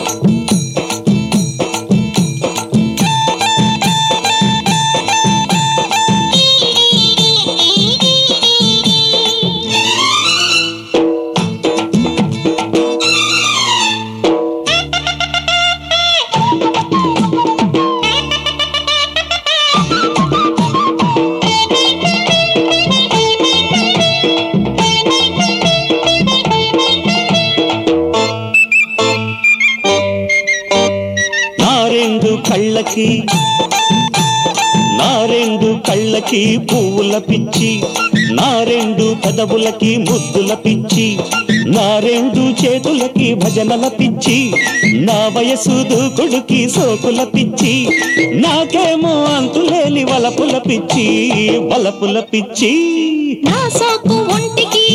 నా రెండు కళ్ళకి నా రెండు కళ్ళకి పువ్వుల పిచ్చి నా రెండు పెదవులకి ముద్దుల పిచ్చి నా రెండు చేతులకి భజనల పిచ్చి నా వయసు దూకుడుకి సోకుల పిచ్చి నాకేమో అంతులేని వలపుల పిచ్చి వలపుల పిచ్చి నా సోకు ఒంటికి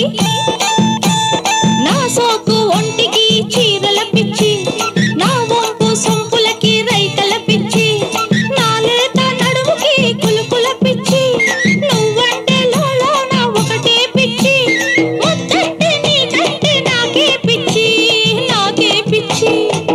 నా సోకు ఒంటికి చీరల పిచ్చి నా వంపు సొంపులకి రైకల పిచ్చి నా లేత నడుముకి కులుకుల పిచ్చి నువ్వంటే లోలో నా ఒకటే పిచ్చి ముద్దంటే నీకంటే నాకే పిచ్చి నాకే పిచ్చి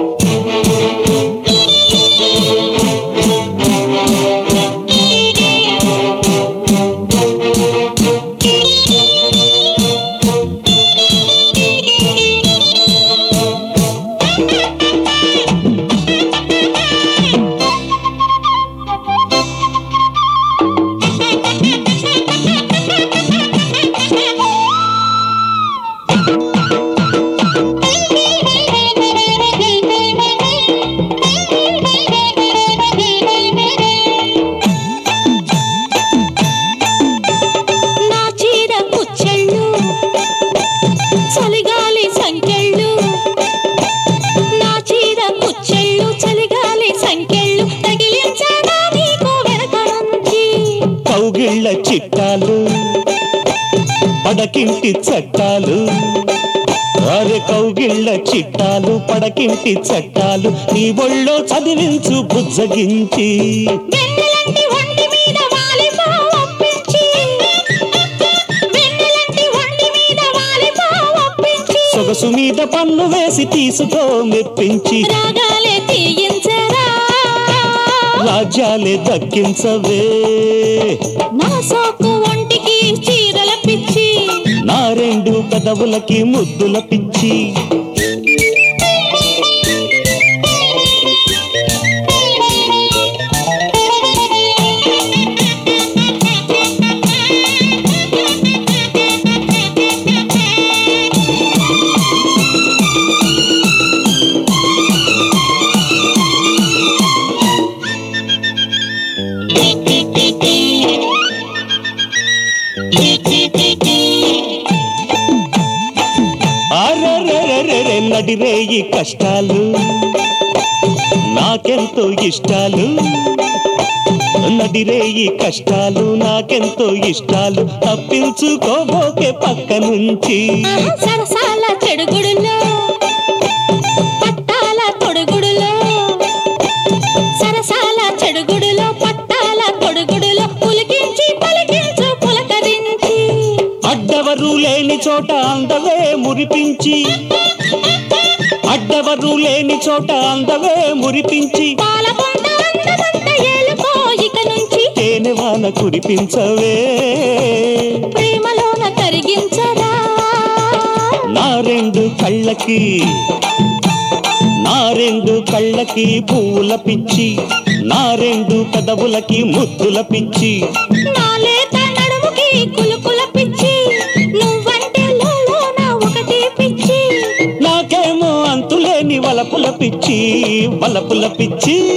నా చీర కుచ్చెళ్ళు చలిగాలి సంకెళ్ళు నా చీర కుచ్చెళ్ళు చలిగాలి సంకెళ్ళు తగిలించగా నీకు వెనక నుంచి కౌగిళ్ళ చిట్టాలు పడకింటి చట్టాలు అరే కౌగిళ్ళ చిట్టాలు పడకింటి చట్టాలు నీ ఒళ్ళో చదివించు బుజ్జగించి వెన్నెలంటి ఒంటి మీద వాలిపో ఒప్పించి వెన్నెలంటి ఒంటి మీద వాలిపో ఒప్పించి సొగసు మీద పన్ను వేసి తీసుకో మెప్పించి రాగాలే తీయించరా రాజ్యాలే దక్కించవే నా సోకు ఒంటికి చీరల పిచ్చి నా రెండు పెదవులకి ముద్దుల పిచ్చి అరెరెరెరెరె నడిరేయి కష్టాలు నాకెంతో ఇష్టాలు నడిరేయి కష్టాలు నాకెంతో ఇష్టాలు తప్పించుకోబోకే పక్క నుంచి ఆహా, సరసాల చెడుగుడులో పట్టాల తొడుగుడులో సరసాల చెడుగుడులో పట్టాల తొడుగుడులో పులికించి పలికించు పులకరించి అడ్డవరు లేని చోట అందవే మురిపించి అడ్డవరు లేని చోట అందవే మురిపించి పాలకొండ అందమంత ఏలుకో ఇక నుంచి తేనె వాన కురిపించవే ప్రేమలోన కరిగించరా నా రెండు కళ్ళకి నా రెండు కళ్ళకి పువ్వుల పిచ్చి నా రెండు పెదవులకి ముద్దుల పిచ్చి నా లేత నడుముకి కులుకుల పిచ్చి నువ్వంటే లోలోన ఒకటి పిచ్చి నాకేమో అంతులేని వలపుల పిచ్చి వలపుల పిచ్చి